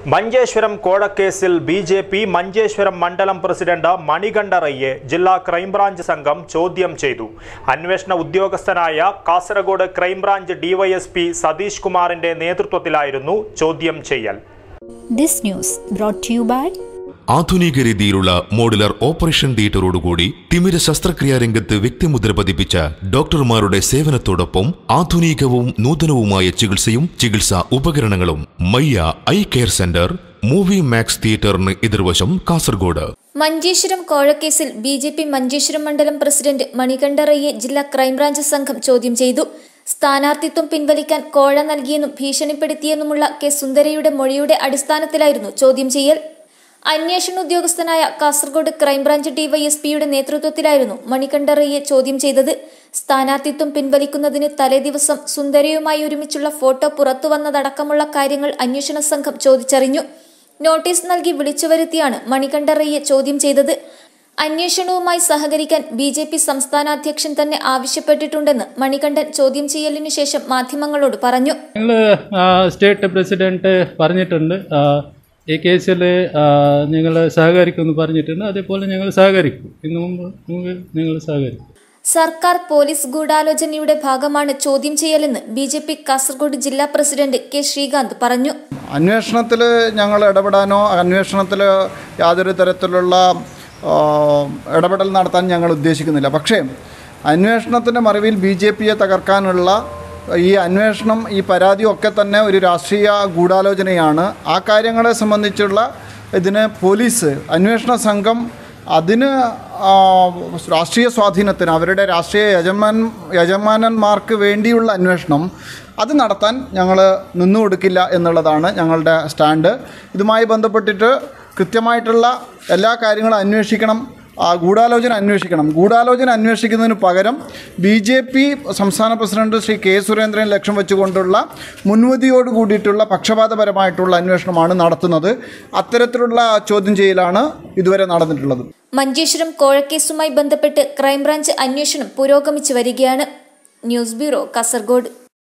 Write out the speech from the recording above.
മഞ്ചേശ്വരം കോഴക്കേസിൽ B J P Manjeshwaram മണ്ഡലം president മണികണ്ഠറയ്യെ ജില്ലാ ക്രൈംബ്രാഞ്ച് സംഘം ചോദ്യം ചെയ്തു അന്വേഷണ ഉദ്യോഗസ്ഥനായ കാസർഗോഡ് ക്രൈംബ്രാഞ്ച് ഡിവൈഎസ്പി സതീഷ് കുമാറിന്റെ നേതൃത്വത്തിലായിരുന്നു ചോദ്യം ചെയ്യൽ This news brought to you by ആധുനിക രീതിയിലുള്ള മോഡുലർ ഓപ്പറേഷൻ തിയേറ്ററോടുകൂടി തിമിര ശസ്ത്രക്രിയാ രംഗത്ത് വ്യക്തിമുദ്ര പതിപ്പിച്ച ഡോക്ടർമാരുടെ സേവനത്തോടൊപ്പം ആധുനികവും നൂതനവുമായ ചികിത്സയും ചികിത്സാ ഉപകരണങ്ങളും Mayya eye care centre movie max തിയേറ്ററിന് എതിർവശം കാസർഗോഡ് മഞ്ചേശ്വരം കോഴക്കേസിൽ ബി ജെ പി മഞ്ചേശ്വരം മണ്ഡലം പ്രസിഡന്റ് മണികണ്ഠറയ്യെ ജില്ലാ ക്രൈംബ്രാഞ്ച് സംഘം ചോദ്യം ചെയ്തു സ്ഥാനാർത്ഥിത്വം പിൻവലിക്കാൻ കോഴ നൽകിയെന്നും ഭീഷണിപ്പെടുത്തിയെന്നുമുള്ള കെ സുന്ദരയുടെ മൊഴിയുടെ അടിസ്ഥാനത്തിലായിരുന്നു ചോദ്യം ചെയ്യൽ അന്വേഷണ ഉദ്യോഗസ്ഥനായ കാസർഗോഡ് ക്രൈംബ്രാഞ്ച് ഡിവൈഎസ്പിയുടെ നേതൃത്വത്തിലായിരുന്നു മണികണ്ഠറയ്യെ ചോദ്യം ചെയ്തത് സ്ഥാനാർത്ഥിത്വം പിൻവലിക്കുന്നതിന് തലേദിവസം സുന്ദരയുമായി ഒരുമിച്ചുള്ള ഫോട്ടോ പുറത്തുവന്നതടക്കമുള്ള കാര്യങ്ങൾ അന്വേഷണ സംഘം ചോദിച്ചറിഞ്ഞു നോട്ടീസ് നൽകി വിളിച്ചു വരുത്തിയാണ് മണികണ്ഠറയ്യെ ചോദ്യം ചെയ്തത് അന്വേഷണവുമായി സഹകരിക്കാൻ ബി ജെ പി സംസ്ഥാന അധ്യക്ഷൻ തന്നെ ആവശ്യപ്പെട്ടിട്ടുണ്ടെന്ന് മണികണ്ഠൻ ചോദ്യം ചെയ്യലിനു ശേഷം മാധ്യമങ്ങളോട് പറഞ്ഞു ഞങ്ങൾ സ്റ്റേറ്റ് പ്രസിഡന്റ് പറഞ്ഞിട്ടുണ്ട് ആ, ഈ കേസിൽ ഞങ്ങൾ സഹകരിക്കുമെന്ന് പറഞ്ഞിട്ടുണ്ട് അതേപോലെ ഞങ്ങൾ സഹകരിക്കും ഇന്ന് മുമ്പ് മുമ്പ് ഞങ്ങൾ സഹകരിക്കും സർക്കാർ പോലീസ് ഗൂഢാലോചനയുടെ ഭാഗമാണ് ചോദ്യം ചെയ്യലെന്ന് ബി ജെ പി കാസർഗോഡ് ജില്ലാ പ്രസിഡന്റ് കെ ശ്രീകാന്ത് പറഞ്ഞു അന്വേഷണത്തിൽ ഞങ്ങൾ ഇടപെടാനോ അന്വേഷണത്തിൽ യാതൊരു തരത്തിലുള്ള ആ, ഇടപെടൽ നടത്താൻ ഞങ്ങൾ ഉദ്ദേശിക്കുന്നില്ല പക്ഷേ അന്വേഷണത്തിൻ്റെ മറവിൽ ബി ജെ പിയെ തകർക്കാനുള്ള ഈ അന്വേഷണം ഈ പരാതി ഒക്കെ തന്നെ ഒരു രാഷ്ട്രീയ ഗൂഢാലോചനയാണ് ആ കാര്യങ്ങളെ സംബന്ധിച്ചുള്ള ഇതിന് പോലീസ് അന്വേഷണ സംഘം അതിന് ആ, രാഷ്ട്രീയ സ്വാധീനത്തിന് അവരുടെ രാഷ്ട്രീയ യജമാൻ യജമാനന്മാർക്ക് വേണ്ടിയുള്ള അന്വേഷണം അത് നടത്താൻ ഞങ്ങൾ നിന്നു കൊടുക്കില്ല എന്നുള്ളതാണ് ഞങ്ങളുടെ സ്റ്റാൻഡ് ഇതുമായി ബന്ധപ്പെട്ടിട്ട് കൃത്യമായിട്ടുള്ള എല്ലാ കാര്യങ്ങളും അന്വേഷിക്കണം ആ ഗൂഢാലോചന അന്വേഷിക്കണം ഗൂഢാലോചന അന്വേഷിക്കുന്നതിന് പകരം ബി ജെ പി സംസ്ഥാന പ്രസിഡന്റ് ശ്രീ കെ സുരേന്ദ്രൻ ലക്ഷ്യം വെച്ചുകൊണ്ടുള്ള മുൻവിധിയോട് കൂടിയിട്ടുള്ള പക്ഷപാതപരമായിട്ടുള്ള അന്വേഷണമാണ് നടത്തുന്നത് അത്തരത്തിലുള്ള ചോദ്യം ചെയ്യലാണ് ഇതുവരെ നടന്നിട്ടുള്ളത് മഞ്ചേശ്വരം കോഴക്കേസുമായി ബന്ധപ്പെട്ട് ക്രൈംബ്രാഞ്ച് അന്വേഷണം പുരോഗമിച്ചു വരികയാണ് ന്യൂസ് ബ്യൂറോ കാസർഗോഡ്